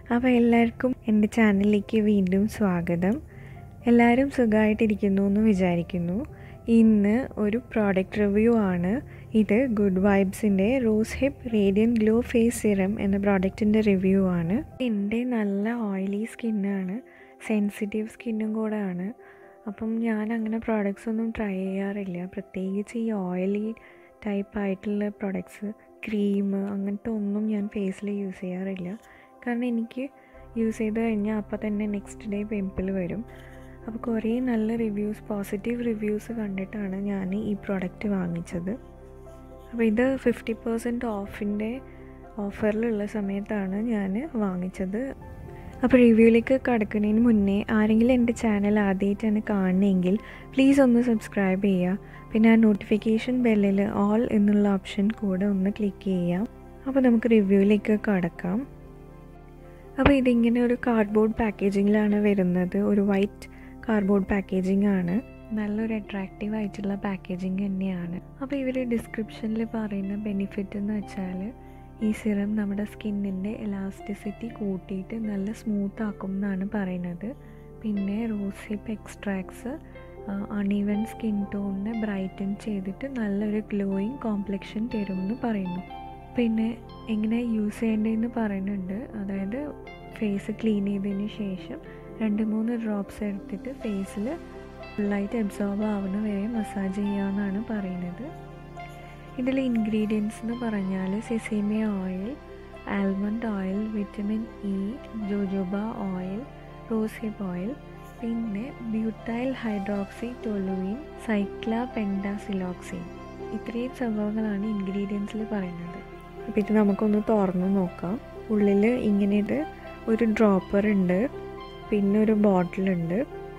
അപ്പോൾ എല്ലാവർക്കും എൻ്റെ ചാനലിലേക്ക് വീണ്ടും സ്വാഗതം എല്ലാവരും സുഖമായിട്ടിരിക്കുന്നു എന്ന് വിചാരിക്കുന്നു ഇന്ന് ഒരു പ്രോഡക്റ്റ് റിവ്യൂ ആണ് ഇത് ഗുഡ് വൈബ്സിൻ്റെ rose hip radiant glow face serum എന്ന പ്രോഡക്റ്റിൻ്റെ റിവ്യൂ ആണ് എൻ്റെ നല്ല ഓയിലി സ്കിന്നാണ് സെൻസിറ്റീവ് സ്കിന്നും കൂടെ ആണ് അപ്പം ഞാൻ അങ്ങനെ പ്രോഡക്റ്റ്സ് ഒന്നും ട്രൈ ചെയ്യാറില്ല പ്രത്യേകിച്ച് ഈ ഓയിലി ടൈപ്പ് ആയിട്ടുള്ള പ്രോഡക്ട്സ് ക്രീം അങ്ങനത്തെ ഒന്നും ഞാൻ ഫേസിൽ യൂസ് ചെയ്യാറില്ല കാരണം എനിക്ക് യൂസ് ചെയ്ത് കഴിഞ്ഞാൽ അപ്പോൾ തന്നെ നെക്സ്റ്റ് ഡേ പിമ്പിൾ വരും അപ്പോൾ കുറേ നല്ല റിവ്യൂസ് പോസിറ്റീവ് റിവ്യൂസ് കണ്ടിട്ടാണ് ഞാൻ ഈ പ്രോഡക്റ്റ് വാങ്ങിച്ചത് അപ്പോൾ ഇത് ഫിഫ്റ്റി പെർസെൻറ്റ് ഓഫിൻ്റെ ഓഫറിലുള്ള സമയത്താണ് ഞാൻ വാങ്ങിച്ചത് അപ്പോൾ റിവ്യൂയിലേക്ക് കടക്കുന്നതിന് മുന്നേ ആരെങ്കിലും എൻ്റെ ചാനൽ ആദ്യമായിട്ടാണ് കാണുന്നതെങ്കിൽ പ്ലീസ് ഒന്ന് സബ്സ്ക്രൈബ് ചെയ്യുക പിന്നെ ആ നോട്ടിഫിക്കേഷൻ ബെല്ലിൽ ഓൾ എന്നുള്ള ഓപ്ഷൻ കൂടെ ഒന്ന് ക്ലിക്ക് ചെയ്യാം അപ്പോൾ നമുക്ക് റിവ്യൂയിലേക്ക് കടക്കാം അപ്പോൾ ഇതിങ്ങനെ ഒരു കാർഡ്ബോർഡ് പാക്കേജിങ്ങിലാണ് വരുന്നത് ഒരു വൈറ്റ് കാർഡ്ബോർഡ് പാക്കേജിംഗ് ആണ് നല്ലൊരു അട്രാക്റ്റീവ് ആയിട്ടുള്ള പാക്കേജിങ് തന്നെയാണ് അപ്പോൾ ഇവർ ഡിസ്ക്രിപ്ഷനിൽ പറയുന്ന ബെനിഫിറ്റ് എന്ന് വെച്ചാൽ ഈ സിറം നമ്മുടെ സ്കിന്നിൻ്റെ എലാസ്റ്റിസിറ്റി കൂട്ടിയിട്ട് നല്ല സ്മൂത്ത് ആക്കും എന്നാണ് പറയുന്നത് പിന്നെ rose hip extracts uneven skin ടോണിനെ ബ്രൈറ്റൻ ചെയ്തിട്ട് നല്ലൊരു ഗ്ലോയിങ് കോംപ്ലക്ഷൻ തരും എന്ന് പറയുന്നു പിന്നെ എങ്ങനെ യൂസ് ചെയ്യേണ്ടതെന്ന് പറയുന്നുണ്ട് അതായത് ഫേസ് ക്ലീൻ ചെയ്തതിന് ശേഷം രണ്ട് മൂന്ന് ഡ്രോപ്സ് എടുത്തിട്ട് ഫേസിൽ ഫുള്ളായിട്ട് അബ്സോർബ് ആവുന്ന വരെ മസാജ് ചെയ്യാമെന്നാണ് പറയുന്നത് ഇതിൽ ഇൻഗ്രീഡിയൻസ് എന്ന് പറഞ്ഞാൽ sesame oil almond oil vitamin E jojoba oil rose hip oil പിന്നെ butyl hydroxy toluene cyclopentasiloxane ഇത്രയും സംഭവങ്ങളാണ് ഇൻഗ്രീഡിയൻസിൽ പറയുന്നത് അപ്പോൾ ഇത് നമുക്കൊന്ന് തുറന്ന് നോക്കാം ഉള്ളിൽ ഇങ്ങനെ ഇത് ഒരു ഡ്രോപ്പർ ഉണ്ട് പിന്നെ ഒരു ബോട്ടിലുണ്ട്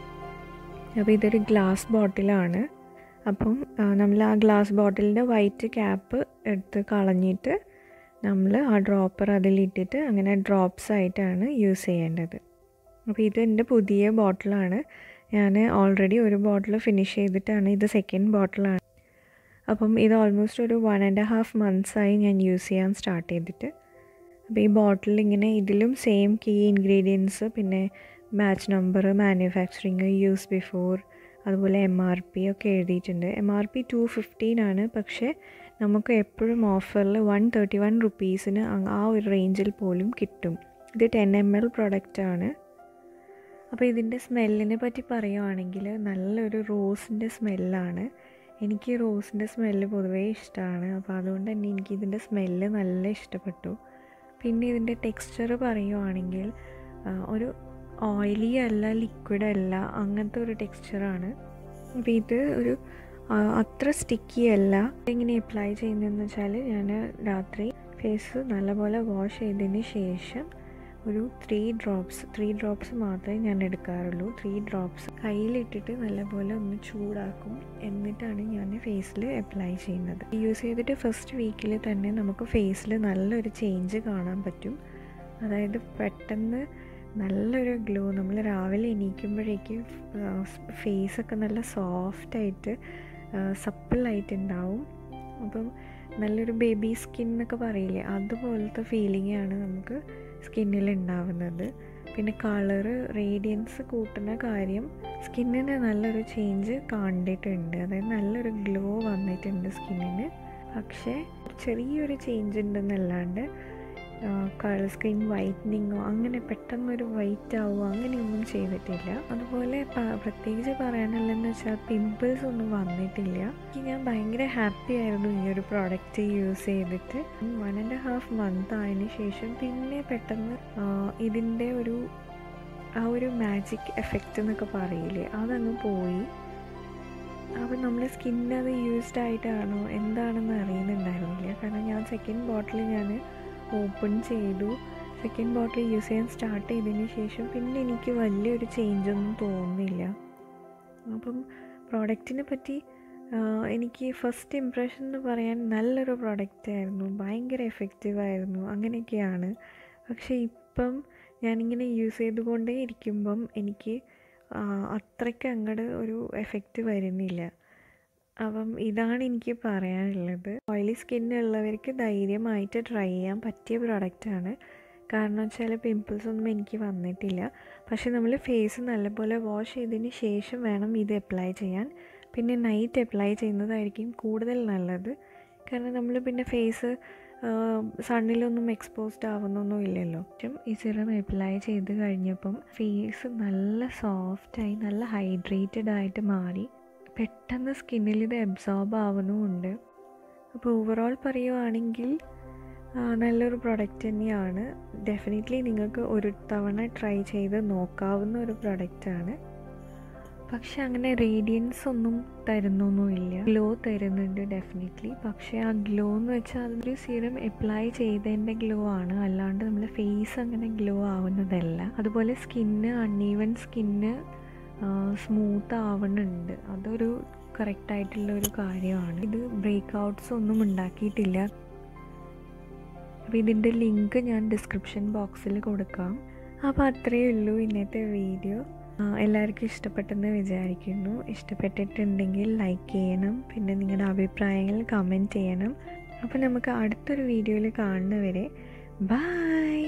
അപ്പോൾ ഇതൊരു ഗ്ലാസ് ബോട്ടിലാണ് അപ്പം നമ്മൾ ആ ഗ്ലാസ് ബോട്ടിലിൻ്റെ വൈറ്റ് ക്യാപ്പ് എടുത്ത് കളഞ്ഞിട്ട് നമ്മൾ ആ ഡ്രോപ്പർ അതിലിട്ടിട്ട് അങ്ങനെ ഡ്രോപ്സ് ആയിട്ടാണ് യൂസ് ചെയ്യേണ്ടത് അപ്പോൾ ഇത് എൻ്റെ പുതിയ ബോട്ടിലാണ് ഞാൻ ഓൾറെഡി ഒരു ബോട്ടിൽ ഫിനിഷ് ചെയ്തിട്ടാണ് ഇത് സെക്കൻഡ് ബോട്ടിലാണ് അപ്പം ഇത് ഓൾമോസ്റ്റ് ഒരു വൺ ആൻഡ് ഹാഫ് മന്ത്സായി ഞാൻ യൂസ് ചെയ്യാൻ സ്റ്റാർട്ട് ചെയ്തിട്ട് അപ്പോൾ ഈ ബോട്ടിൽ ഇങ്ങനെ ഇതിലും സെയിം കീ ഇൻഗ്രീഡിയൻസ് പിന്നെ batch number manufacturing use before അതുപോലെ എം ആർ പി ഒക്കെ എഴുതിയിട്ടുണ്ട് M R P two fifteen ആണ് പക്ഷേ നമുക്ക് എപ്പോഴും ഓഫറിൽ വൺ തേർട്ടി വൺ റുപ്പീസിന് ആ ഒരു റേഞ്ചിൽ പോലും കിട്ടും ഇത് ടെൻ എം എൽ പ്രൊഡക്റ്റാണ് അപ്പോൾ ഇതിൻ്റെ സ്മെല്ലിനെ പറ്റി പറയുവാണെങ്കിൽ നല്ലൊരു റോസിൻ്റെ സ്മെല്ലാണ് എനിക്ക് റോസിൻ്റെ സ്മെല്ല് പൊതുവേ ഇഷ്ടമാണ് അപ്പോൾ അതുകൊണ്ട് തന്നെ എനിക്ക് ഇതിൻ്റെ സ്മെല്ല് നല്ല ഇഷ്ടപ്പെട്ടു പിന്നെ ഇതിൻ്റെ ടെക്സ്ചർ പറയുവാണെങ്കിൽ ഒരു ഓയിലി അല്ല ലിക്വിഡ് അല്ല അങ്ങനത്തെ ഒരു ടെക്സ്ചറാണ് അപ്പോൾ ഇത് ഒരു അത്ര സ്റ്റിക്കി അല്ല എങ്ങനെ അപ്ലൈ ചെയ്യുന്നതെന്ന് വെച്ചാൽ ഞാൻ രാത്രി ഫേസ് നല്ലപോലെ വാഷ് ചെയ്തതിന് ശേഷം ഒരു ത്രീ ഡ്രോപ്സ് ത്രീ ഡ്രോപ്സ് മാത്രമേ ഞാൻ എടുക്കാറുള്ളൂ ത്രീ ഡ്രോപ്സ് കയ്യിലിട്ടിട്ട് നല്ലപോലെ ഒന്ന് ചൂടാക്കും എന്നിട്ടാണ് ഞാൻ ഫേസിൽ അപ്ലൈ ചെയ്യുന്നത് യൂസ് ചെയ്തിട്ട് ഫസ്റ്റ് വീക്കിൽ തന്നെ നമുക്ക് ഫേസിൽ നല്ലൊരു ചേഞ്ച് കാണാൻ പറ്റും അതായത് പെട്ടെന്ന് നല്ലൊരു ഗ്ലോ നമ്മൾ രാവിലെ എണീക്കുമ്പോഴേക്ക് ഫേസൊക്കെ നല്ല സോഫ്റ്റായിട്ട് സപ്പിളായിട്ടുണ്ടാവും അപ്പം നല്ലൊരു ബേബി സ്കിൻ എന്നൊക്കെ പറയില്ലേ അതുപോലത്തെ ഫീലിംഗ് ആണ് നമുക്ക് സ്കിന്നിൽ ഉണ്ടാവുന്നത് പിന്നെ കളറ് റേഡിയൻസ് കൂട്ടുന്ന കാര്യം സ്കിന്നിന് നല്ലൊരു ചേഞ്ച് കണ്ടിട്ടുണ്ട് അതായത് നല്ലൊരു ഗ്ലോ വന്നിട്ടുണ്ട് സ്കിന്നിന് പക്ഷേ ചെറിയൊരു ചേഞ്ച് ഉണ്ടെന്നല്ലാണ്ട് കളർ സ്കിൻ വൈറ്റനിങ്ങോ അങ്ങനെ പെട്ടെന്നൊരു വൈറ്റ് ആവുമോ അങ്ങനെയൊന്നും ചെയ്തിട്ടില്ല അതുപോലെ പ്രത്യേകിച്ച് പറയാനുള്ളതെന്ന് വെച്ചാൽ പിമ്പിൾസ് ഒന്നും വന്നിട്ടില്ല എനിക്ക് ഞാൻ ഭയങ്കര ഹാപ്പി ആയിരുന്നു ഈ ഒരു പ്രോഡക്റ്റ് യൂസ് ചെയ്തിട്ട് വൺ ആൻഡ് ഹാഫ് മന്ത് ആയതിനു ശേഷം പിന്നെ പെട്ടെന്ന് ഇതിൻ്റെ ഒരു ആ ഒരു മാജിക് എഫക്റ്റ് എന്നൊക്കെ പറയില്ലേ അതങ്ങ് പോയി അപ്പോൾ നമ്മുടെ സ്കിൻ അത് യൂസ്ഡ് ആയിട്ടാണോ എന്താണെന്ന് അറിയുന്നുണ്ടായിരുന്നില്ല കാരണം ഞാൻ സെക്കൻഡ് ബോട്ടിൽ ഞാൻ ഓപ്പൺ ചെയ്തു സെക്കൻഡ് ബോട്ടിൽ യൂസ് ചെയ്യാൻ സ്റ്റാർട്ട് ചെയ്തതിന് ശേഷം പിന്നെ എനിക്ക് വലിയൊരു ചേഞ്ചൊന്നും തോന്നുന്നില്ല അപ്പം പ്രോഡക്റ്റിനെ പറ്റി എനിക്ക് ഫസ്റ്റ് ഇമ്പ്രഷൻ എന്ന് പറയാൻ നല്ലൊരു പ്രോഡക്റ്റ് ആയിരുന്നു ഭയങ്കര എഫക്റ്റീവായിരുന്നു അങ്ങനെയൊക്കെയാണ് പക്ഷേ ഇപ്പം ഞാനിങ്ങനെ യൂസ് ചെയ്തുകൊണ്ടേ ഇരിക്കുമ്പം എനിക്ക് അത്രയ്ക്ക് അങ്ങോട്ട് ഒരു എഫക്റ്റ് വരുന്നില്ല അപ്പം ഇതാണ് എനിക്ക് പറയാനുള്ളത് ഓയിലി സ്കിന്നുള്ളവർക്ക് ധൈര്യമായിട്ട് ട്രൈ ചെയ്യാൻ പറ്റിയ പ്രോഡക്റ്റാണ് കാരണം വെച്ചാൽ പിമ്പിൾസ് ഒന്നും എനിക്ക് വന്നിട്ടില്ല പക്ഷേ നമ്മൾ ഫേസ് നല്ലപോലെ വാഷ് ചെയ്തതിന് ശേഷം വേണം ഇത് അപ്ലൈ ചെയ്യാൻ പിന്നെ നൈറ്റ് അപ്ലൈ ചെയ്യുന്നതായിരിക്കും കൂടുതൽ നല്ലത് കാരണം നമ്മൾ പിന്നെ ഫേസ് സണ്ണിലൊന്നും എക്സ്പോസ്ഡ് ആവുന്നൊന്നും ഇല്ലല്ലോ ഈ സിറം അപ്ലൈ ചെയ്ത് കഴിഞ്ഞപ്പം ഫേസ് നല്ല സോഫ്റ്റായി നല്ല ഹൈഡ്രേറ്റഡ് ആയിട്ട് മാറി പെട്ടെന്ന് സ്കിന്നിൽ ഇത് അബ്സോർബ് ആവുന്നുമുണ്ട് അപ്പോൾ ഓവറോൾ പറയുവാണെങ്കിൽ നല്ലൊരു പ്രൊഡക്റ്റ് തന്നെയാണ് ഡെഫിനറ്റ്ലി നിങ്ങൾക്ക് ഒരു തവണ ട്രൈ ചെയ്ത് നോക്കാവുന്ന ഒരു പ്രൊഡക്റ്റാണ് പക്ഷെ അങ്ങനെ റേഡിയൻസ് ഒന്നും തരുന്നൊന്നുമില്ല ഗ്ലോ തരുന്നുണ്ട് ഡെഫിനറ്റ്ലി പക്ഷേ ആ ഗ്ലോ എന്ന് വെച്ചാൽ അതൊരു സീറം അപ്ലൈ ചെയ്തതിൻ്റെ ഗ്ലോ ആണ് അല്ലാണ്ട് നമ്മുടെ ഫേസ് അങ്ങനെ ഗ്ലോ ആവുന്നതല്ല അതുപോലെ സ്കിന്ന് അൺഈവൻ സ്കിന്ന് സ്മൂത്ത് ആവുന്നുണ്ട് അതൊരു കറക്റ്റായിട്ടുള്ള ഒരു കാര്യമാണ് ഇത് ബ്രേക്ക് ഔട്ട്സ് ഒന്നും ഉണ്ടാക്കിയിട്ടില്ല അപ്പോൾ ഇതിൻ്റെ ലിങ്ക് ഞാൻ ഡിസ്ക്രിപ്ഷൻ ബോക്സിൽ കൊടുക്കാം അപ്പോൾ അത്രയേ ഉള്ളൂ ഇന്നത്തെ വീഡിയോ എല്ലാവർക്കും ഇഷ്ടപ്പെട്ടെന്ന് വിചാരിക്കുന്നു ഇഷ്ടപ്പെട്ടിട്ടുണ്ടെങ്കിൽ ലൈക്ക് ചെയ്യണം പിന്നെ നിങ്ങളുടെ അഭിപ്രായങ്ങൾ കമൻറ്റ് ചെയ്യണം അപ്പോൾ നമുക്ക് അടുത്തൊരു വീഡിയോയിൽ കാണുന്നവരെ ബൈ